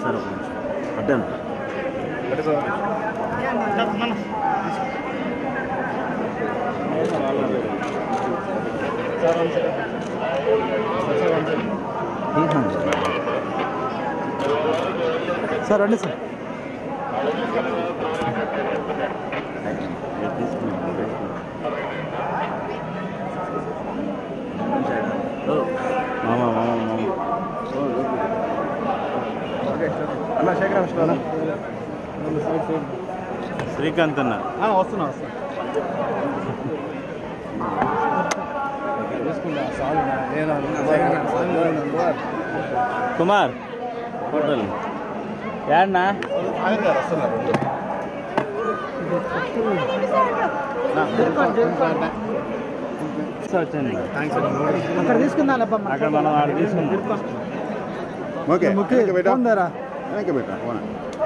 sir ఒక నిమిషం అడ్డాను sir రండి సార్ మామ మామ మామ అన్న శేఖర్ అన్న శ్రీకాంత్ అన్న వస్తున్నా వస్తున్నా చూసుకుంటా సాగు కుమార్ హోటల్ యాడ్నా వచ్చండి అక్కడ తీసుకుందా అక్కడ మనం ఆడ తీసుకుంటాం ఓకే ముఖ్య వెనక్కి పెట్టా పొందారా వెనక్కి పెట్టా ఫోన్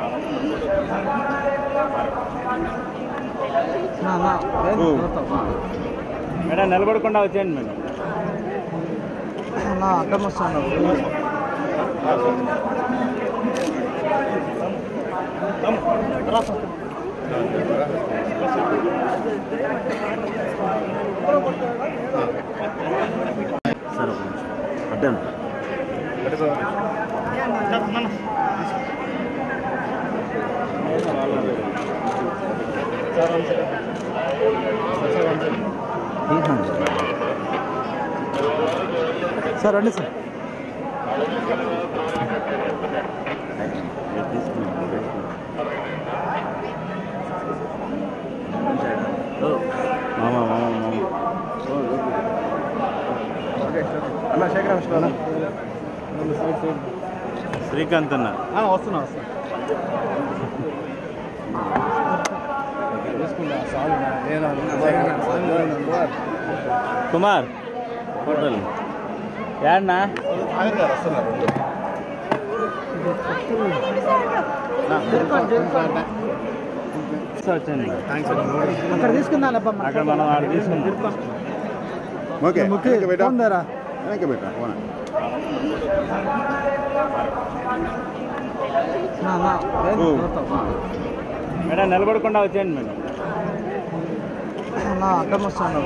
మేడం నిలబడకుండా వచ్చేయండి మేడం అడ్డం వస్తాను సార్ ఒక నిమిషం అడ్డాను సార్ రండి సార్ మామ మామ మామ అన్న శేఖర్ అన్న శ్రీకాంత్ అన్న వస్తున్నా వస్తున్నా చూసుకుంటా సాగు కుమార్ హోటల్ యాడ్నా వచ్చండి అక్కడ తీసుకుందా అక్కడ మనం ఆడ తీసుకుంటాం ఓకే ముఖ్య వెనక్కి పెట్టా పొందారా వెనక్కి పెట్టా ఫోన్ మేడం నిలబడకుండా వచ్చేయండి మేడం అడ్డం వస్తాను